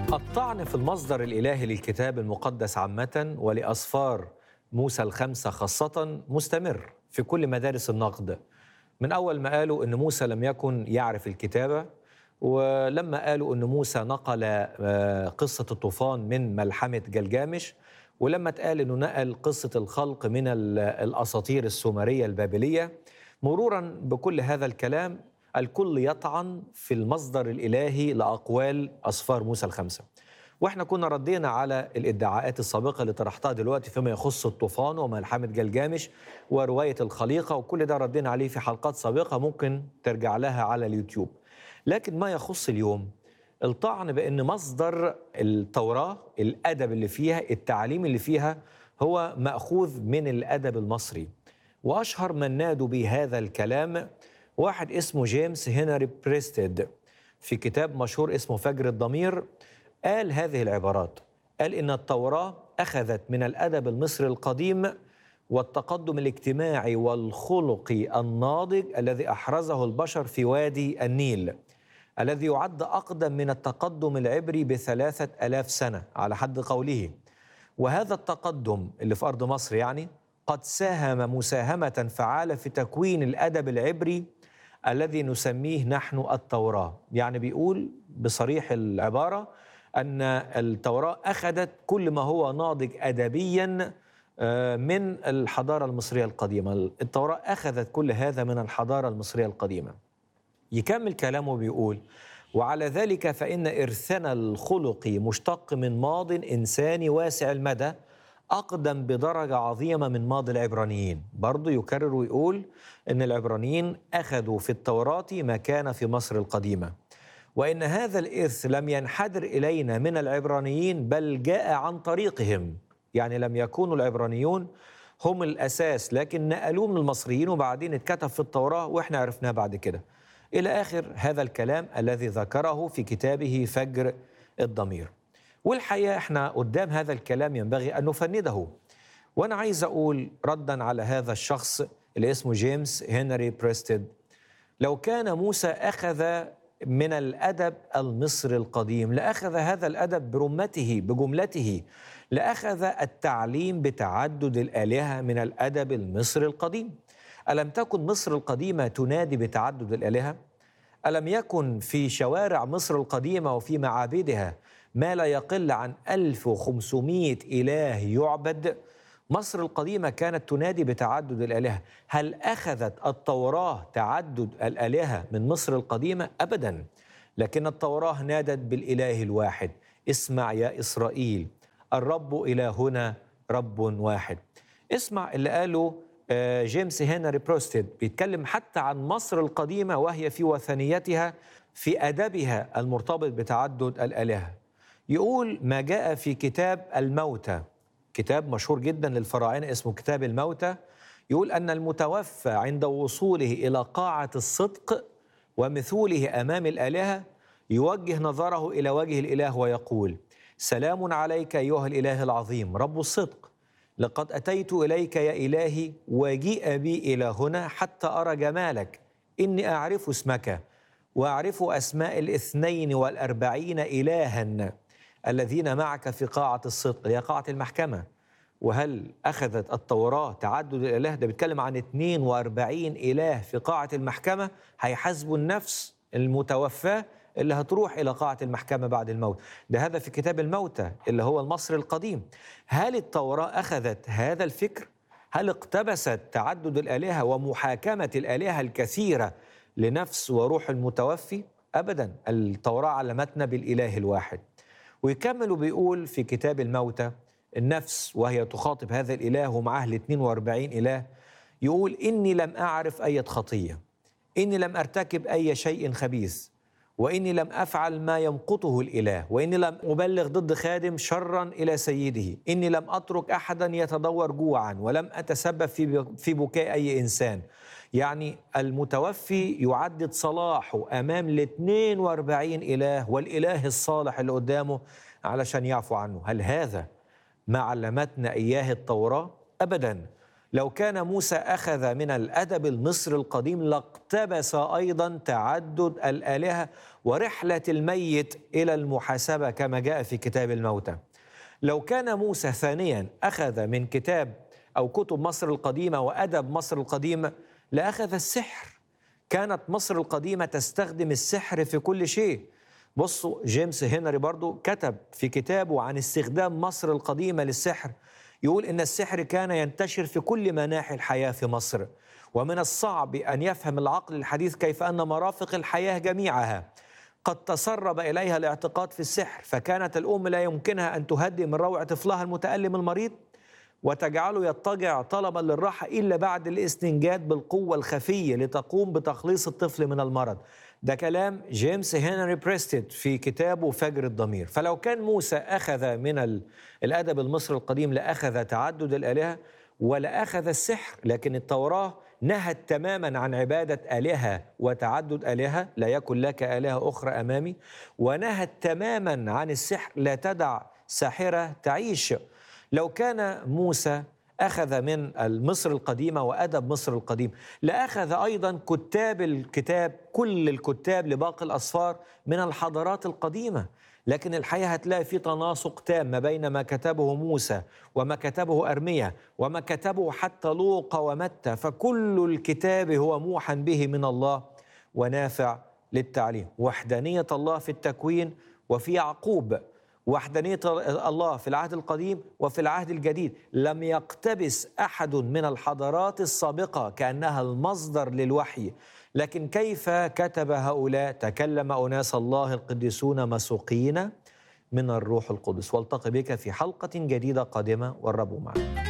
الطعن في المصدر الإلهي للكتاب المقدس عامة ولأسفار موسى الخمسة خاصة مستمر في كل مدارس النقد من أول ما قالوا أن موسى لم يكن يعرف الكتابة ولما قالوا أن موسى نقل آه، قصة الطوفان من ملحمة جلجامش ولما اتقال أنه نقل قصة الخلق من ال- الأساطير السومرية البابلية مرورا بكل هذا الكلام الكل يطعن في المصدر الإلهي لأقوال أسفار موسى الخمسة واحنا كنا ردينا على الادعاءات السابقه اللي طرحتها دلوقتي فيما يخص الطوفان وملحمه جلجامش وروايه الخليقه وكل ده ردينا عليه في حلقات سابقه ممكن ترجع لها على اليوتيوب. لكن ما يخص اليوم الطعن بان مصدر التوراه الادب اللي فيها التعليم اللي فيها هو ماخوذ من الادب المصري. واشهر من نادوا بهذا الكلام واحد اسمه جيمس هنري بريستيد في كتاب مشهور اسمه فجر الضمير قال هذه العبارات قال ان التوراه اخذت من الادب المصري القديم والتقدم الاجتماعي والخلقي الناضج الذي احرزه البشر في وادي النيل الذي يعد اقدم من التقدم العبري بثلاثه الاف سنه على حد قوله وهذا التقدم اللي في ارض مصر يعني قد ساهم مساهمه فعاله في تكوين الادب العبري الذي نسميه نحن التوراه يعني بيقول بصريح العباره ان التوراه اخذت كل ما هو ناضج ادبيا آه، من الحضاره المصريه القديمه التوراه اخذت كل هذا من الحضاره المصريه القديمه يكمل كلامه بيقول وعلى ذلك فإن إرثنا الخلقي مشتق من ماض إنساني واسع المدى أقدم بدرجة عظيمة من ماضي العبرانيين برضو يكرر ويقول أن العبرانيين أخذوا في التوراة ما كان في مصر القديمة وإن هذا الإرث لم ينحدر إلينا من العبرانيين بل جاء عن طريقهم يعني لم يكونوا العبرانيون هم الأساس لكن نقلوه من المصريين وبعدين اتكتب في التوراة وإحنا عرفناه بعد كده إلى آخر هذا الكلام الذي ذكره في كتابه فجر الضمير والحقيقة إحنا قدام هذا الكلام ينبغي أن نفنده وأنا عايز أقول ردا على هذا الشخص اللي اسمه جيمس هنري بريستيد لو كان موسى أخذ من الأدب المصري القديم لأخذ هذا الأدب برمته بجملته لأخذ التعليم بتعدد الآلهة من الأدب المصري القديم ألم تكن مصر القديمة تنادي بتعدد الآلهة؟ ألم يكن في شوارع مصر القديمة وفي معابدها ما لا يقل عن 1500 إله يعبد؟ مصر القديمة كانت تنادي بتعدد الآلهة هل أخذت التوراة تعدد الآلهة من مصر القديمة؟ أبدا لكن التوراة نادت بالإله الواحد اسمع يا إسرائيل الرب إلهنا رب واحد اسمع اللي قاله آه، جيمس هنري بروستيد بيتكلم حتى عن مصر القديمة وهي في وثنيتها في أدبها المرتبط بتعدد الآلهة يقول ما جاء في كتاب الموتى كتاب مشهور جدا للفراعنة اسمه كتاب الموتى يقول أن المتوفى عند وصوله إلى قاعة الصدق ومثوله أمام الآلهة يوجه نظره إلى وجه الإله ويقول سلام عليك أيها الإله العظيم رب الصدق لقد أتيت إليك يا إلهي وجيء بي إلى هنا حتى أرى جمالك إني أعرف اسمك وأعرف أسماء الاثنين والأربعين إلها الذين معك في قاعة الصدق هي قاعة المحكمة وهل أخذت التوراة تعدد الإله ده بيتكلم عن 42 إله في قاعة المحكمة هيحاسبوا النفس المتوفاة اللي هتروح إلى قاعة المحكمة بعد الموت ده هذا في كتاب الموتى اللي هو المصري القديم هل التوراة أخذت هذا الفكر؟ هل اقتبست تعدد الآلهة ومحاكمة الآلهة الكثيرة لنفس وروح المتوفي؟ أبدا التوراة علمتنا بالإله الواحد ويكمل وبيقول في كتاب الموتى النفس وهي تخاطب هذا الإله ومعاه ال 42 إله يقول إني لم أعرف أي خطية إني لم أرتكب أي شيء خبيث وإني لم أفعل ما يمقته الإله وإني لم أبلغ ضد خادم شرا إلى سيده إني لم أترك أحدا يتدور جوعا ولم أتسبب في في بكاء أي إنسان يعني المتوفي يعدد صلاحه أمام ال 42 إله والإله الصالح اللي قدامه علشان يعفو عنه هل هذا ما علمتنا إياه التوراة؟ أبدا لو كان موسى أخذ من الأدب المصري القديم لاقتبس أيضا تعدد الآلهة ورحلة الميت إلى المحاسبة كما جاء في كتاب الموتى لو كان موسى ثانيا أخذ من كتاب أو كتب مصر القديمة وأدب مصر القديمة لأخذ السحر كانت مصر القديمة تستخدم السحر في كل شيء بصوا جيمس هنري برضو كتب في كتابه عن استخدام مصر القديمة للسحر يقول إن السحر كان ينتشر في كل مناحي الحياة في مصر ومن الصعب أن يفهم العقل الحديث كيف أن مرافق الحياة جميعها قد تسرب إليها الاعتقاد في السحر فكانت الأم لا يمكنها أن تهدي من روع طفلها المتألم المريض وتجعله يضطجع طلبا للراحة إلا بعد الاستنجاد بالقوة الخفية لتقوم بتخليص الطفل من المرض ده كلام جيمس هنري بريستيد في كتابه فجر الضمير فلو كان موسى أخذ من الأدب المصري القديم لأخذ تعدد الآلهة ولا أخذ السحر لكن التوراة نهت تماما عن عبادة آلهة وتعدد آلهة لا يكن لك آلهة أخرى أمامي ونهت تماما عن السحر لا تدع ساحرة تعيش لو كان موسى أخذ من المصر القديمة وأدب مصر القديم لأخذ أيضا كتاب الكتاب كل الكتاب لباقي الأسفار من الحضارات القديمة لكن الحقيقة هتلاقي في تناسق تام ما بين ما كتبه موسى وما كتبه أرميا وما كتبه حتى لوقا ومتى فكل الكتاب هو موحى به من الله ونافع للتعليم وحدانية الله في التكوين وفي يعقوب وحدانية الله في العهد القديم وفي العهد الجديد لم يقتبس أحد من الحضارات السابقة كأنها المصدر للوحي لكن كيف كتب هؤلاء تكلم أناس الله القديسون مسوقين من الروح القدس والتقي بك في حلقة جديدة قادمة والرب معك